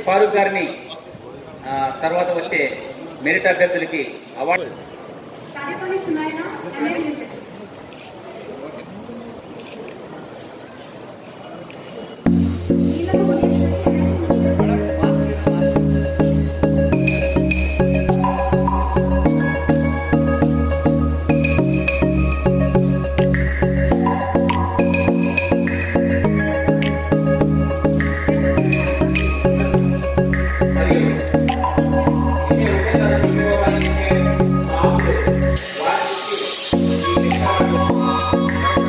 ఫారూక్ గారిని ఆ, తర్వాత వచ్చే మెరిట్ అభ్యర్థులకి అవార్డు కార్యక్రమాన్ని సునాయన ఎంఏ చేశారు నీలము మునీశ్వరి ఎంఎస్ మరియు ఇన్ని ఉద్యోగాలు తీసుకోవడానికి ఇచ్చే ఆఫ్లు వారికి ఈ విషయాలను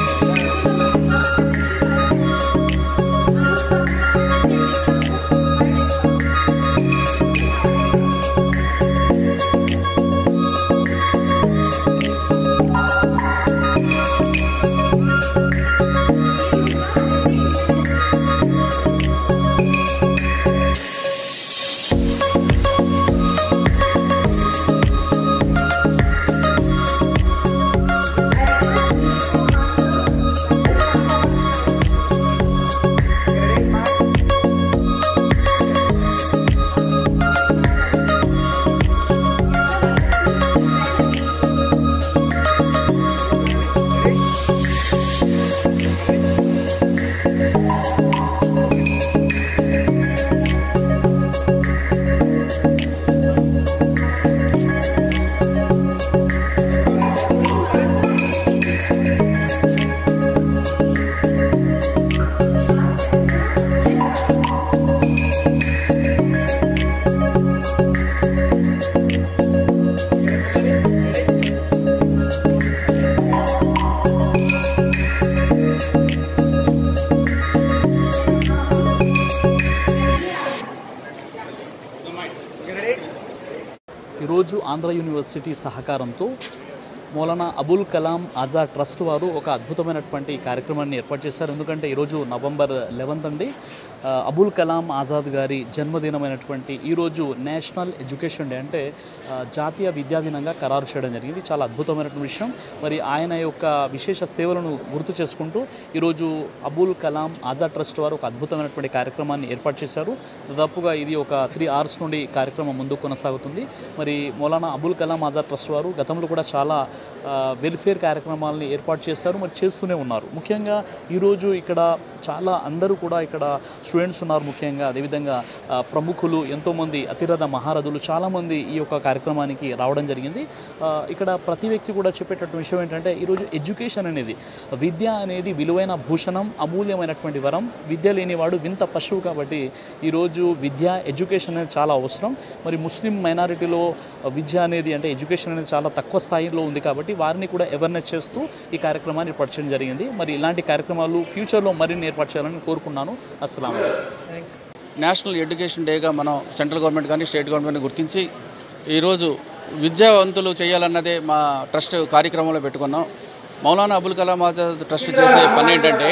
ఈరోజు ఆంధ్ర యూనివర్సిటీ సహకారంతో మౌలానా అబుల్ కలాం ఆజాద్ ట్రస్ట్ వారు ఒక అద్భుతమైనటువంటి కార్యక్రమాన్ని ఏర్పాటు చేశారు ఎందుకంటే ఈరోజు నవంబర్ లెవెన్త్ అండి ఆ, అబుల్ కలాం ఆజాద్ గారి జన్మదినమైనటువంటి ఈరోజు నేషనల్ ఎడ్యుకేషన్ డే అంటే ఆ, జాతీయ విద్యా దినంగా ఖరారు చేయడం జరిగింది చాలా అద్భుతమైనటువంటి విషయం మరి ఆయన యొక్క విశేష సేవలను గుర్తు చేసుకుంటూ ఈరోజు అబుల్ కలాం ఆజాద్ ట్రస్ట్ వారు ఒక అద్భుతమైనటువంటి కార్యక్రమాన్ని ఏర్పాటు చేశారు దాదాపుగా ఇది ఒక త్రీ అవర్స్ నుండి ఈ కార్యక్రమం ముందుకు కొనసాగుతుంది మరి మౌలానా అబుల్ కలాం ఆజాద్ ట్రస్ట్ వారు గతంలో కూడా చాలా ఆ, వెల్ఫేర్ కార్యక్రమాలని ఏర్పాటు చేశారు మరి చేస్తూనే ఉన్నారు ముఖ్యంగా ఈరోజు ఇక్కడ చాలా అందరూ కూడా ఇక్కడ స్టూడెంట్స్ ఉన్నారు ముఖ్యంగా అదేవిధంగా ఆ, ప్రముఖులు ఎంతోమంది అతిరథ మహారథులు చాలామంది ఈ యొక్క కార్యక్రమానికి రావడం జరిగింది ఆ, ఇక్కడ ప్రతి వ్యక్తి కూడా చెప్పేటటువంటి విషయం ఏంటంటే ఈరోజు ఎడ్యుకేషన్ అనేది విద్య అనేది విలువైన భూషణం అమూల్యమైనటువంటి వరం విద్య లేనివాడు వింత పశువు కాబట్టి ఈరోజు విద్య ఎడ్యుకేషన్ అనేది చాలా అవసరం మరి ముస్లిం మైనారిటీలో విద్య అనేది అంటే ఎడ్యుకేషన్ అనేది చాలా తక్కువ స్థాయిలో ఉంది కాబట్టి వారిని కూడా అవేర్నెస్ చేస్తూ ఈ కార్యక్రమాన్ని ఏర్పాటు చేయడం జరిగింది మరి ఇలాంటి కార్యక్రమాలు ఫ్యూచర్లో మరిన్ని ఏర్పాటు చేయాలని కోరుకున్నాను అస్సలం నేషనల్ ఎడ్యుకేషన్ డేగా మనం సెంట్రల్ గవర్నమెంట్ కానీ స్టేట్ గవర్నమెంట్ గుర్తించి ఈరోజు విద్యావంతులు చేయాలన్నదే మా ట్రస్ట్ కార్యక్రమంలో పెట్టుకున్నాం మౌలానా అబుల్ కలాం ఆజాద్ ట్రస్ట్ చేసే పని ఏంటంటే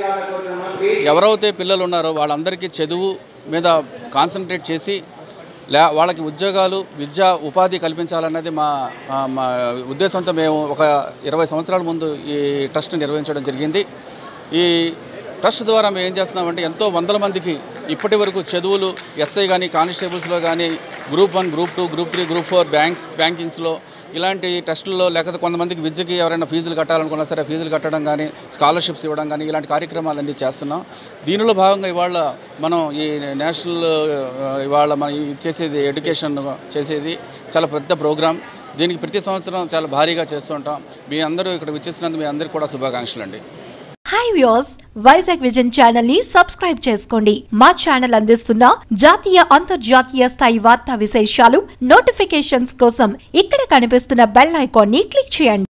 ఎవరైతే పిల్లలు ఉన్నారో వాళ్ళందరికీ చదువు మీద కాన్సన్ట్రేట్ చేసి లే వాళ్ళకి ఉద్యోగాలు విద్యా ఉపాధి కల్పించాలన్నది మా ఆ, మా ఉద్దేశంతో మేము ఒక ఇరవై సంవత్సరాల ముందు ఈ ట్రస్ట్ నిర్వహించడం జరిగింది ఈ ట్రస్ట్ ద్వారా మేము ఏం చేస్తున్నామంటే ఎంతో వందల మందికి ఇప్పటి వరకు చదువులు ఎస్ఐ కానీ కానిస్టేబుల్స్లో కానీ group one group two group three group four banks బ్యాంకింగ్స్లో ఇలాంటి ట్రస్టుల్లో లేకపోతే కొంతమందికి విద్యకి ఎవరైనా ఫీజులు కట్టాలనుకున్నా సరే ఫీజులు కట్టడం కానీ స్కాలర్షిప్స్ ఇవ్వడం కానీ ఇలాంటి కార్యక్రమాలన్నీ చేస్తున్నాం దీనిలో భాగంగా ఇవాళ మనం ఈ నేషనల్ ఆ, ఇవాళ మనం ఈ చేసేది ఎడ్యుకేషన్ చేసేది చాలా పెద్ద ప్రోగ్రాం దీనికి ప్రతి సంవత్సరం చాలా భారీగా చేస్తుంటాం మీ అందరూ ఇక్కడ విచ్చేసినందుకు మీ అందరికీ కూడా శుభాకాంక్షలు అండి hi views Vizag vision channel ని సబ్స్క్రైబ్ చేసుకోండి మా ఛానల్ అందిస్తున్న జాతీయ అంతర్జాతీయ స్థాయి వార్తా విశేషాలు నోటిఫికేషన్స్ కోసం ఇక్కడ కనిపిస్తున్న బెల్ ఐకాన్ ని క్లిక్ చేయండి